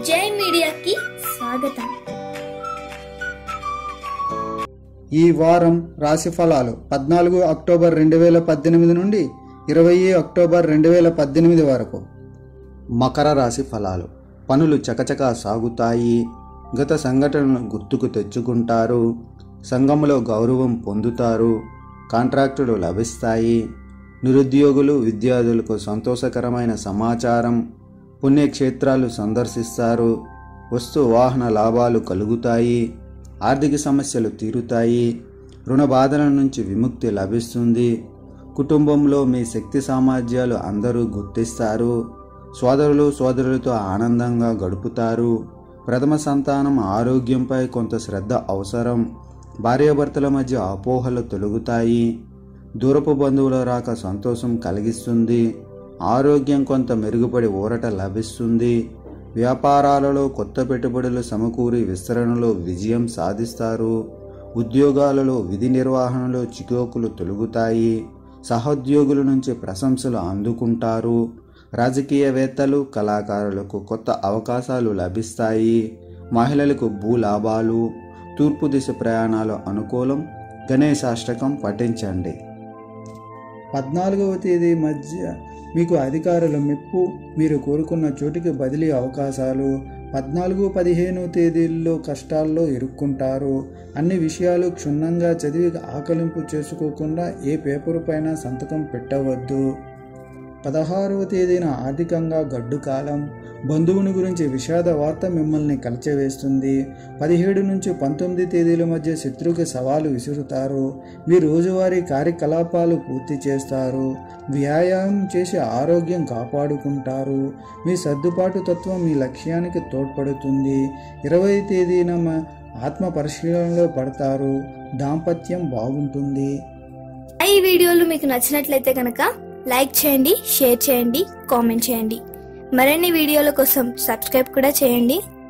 జై మీడియాకి స్వాగతం ఈ వారం రాశి ఫలాలు పద్నాలుగు అక్టోబర్ రెండు వేల పద్దెనిమిది నుండి ఇరవై అక్టోబర్ రెండు వేల పద్దెనిమిది వరకు మకర రాశి ఫలాలు పనులు చకచకా సాగుతాయి గత సంఘటనలను గుర్తుకు తెచ్చుకుంటారు సంఘంలో గౌరవం పొందుతారు కాంట్రాక్టులు లభిస్తాయి నిరుద్యోగులు విద్యార్థులకు సంతోషకరమైన సమాచారం పుణ్యక్షేత్రాలు సందర్శిస్తారు వస్తు వాహన లాభాలు కలుగుతాయి ఆర్థిక సమస్యలు తీరుతాయి రుణ బాధల నుంచి విముక్తి లభిస్తుంది కుటుంబంలో మీ శక్తి సామర్థ్యాలు అందరూ గుర్తిస్తారు సోదరులు సోదరులతో ఆనందంగా గడుపుతారు ప్రథమ సంతానం ఆరోగ్యంపై కొంత శ్రద్ధ అవసరం భార్యాభర్తల మధ్య అపోహలు తొలగుతాయి దూరపు బంధువుల రాక సంతోషం కలిగిస్తుంది ఆరోగ్యం కొంత మెరుగుపడి ఊరట లభిస్తుంది వ్యాపారాలలో కొత్త పెట్టుబడులు సమకూరి విస్తరణలో విజయం సాధిస్తారు ఉద్యోగాలలో విధి నిర్వహణలో చికోకులు తొలగుతాయి సహోద్యోగుల నుంచి ప్రశంసలు అందుకుంటారు రాజకీయవేత్తలు కళాకారులకు కొత్త అవకాశాలు లభిస్తాయి మహిళలకు భూలాభాలు తూర్పు దిశ ప్రయాణాలు అనుకూలం గణేశాష్టకం పఠించండి పద్నాలుగవ తేదీ మధ్య మీకు అధికారుల మెప్పు మీరు కోరుకున్న చోటికి బదిలీ అవకాశాలు పద్నాలుగు పదిహేను తేదీల్లో కష్టాల్లో ఇరుక్కుంటారు అన్ని విషయాలు క్షుణ్ణంగా చదివి ఆకలింపు చేసుకోకుండా ఏ పేపరు పైన సంతకం పెట్టవద్దు పదహారవ తేదీన ఆర్థికంగా గడ్డు కాలం బంధువుని గురించి విషాద వార్త మిమ్మల్ని కలిచివేస్తుంది పదిహేడు నుంచి పంతొమ్మిది తేదీల మధ్య శత్రువుకి సవాలు విసురుతారు మీ రోజువారీ కార్యకలాపాలు పూర్తి చేస్తారు వ్యాయామం చేసి ఆరోగ్యం కాపాడుకుంటారు మీ సర్దుబాటు తత్వం మీ లక్ష్యానికి తోడ్పడుతుంది ఇరవై తేదీన మ- ఆత్మ పరిశీలనలో పడతారు దాంపత్యం బాగుంటుంది ఈ వీడియోలు మీకు నచ్చినట్లయితే కనుక లైక్ చేయండి షేర్ చేయండి కామెంట్ చేయండి మరిన్ని వీడియోల కోసం సబ్స్క్రైబ్ కూడా చేయండి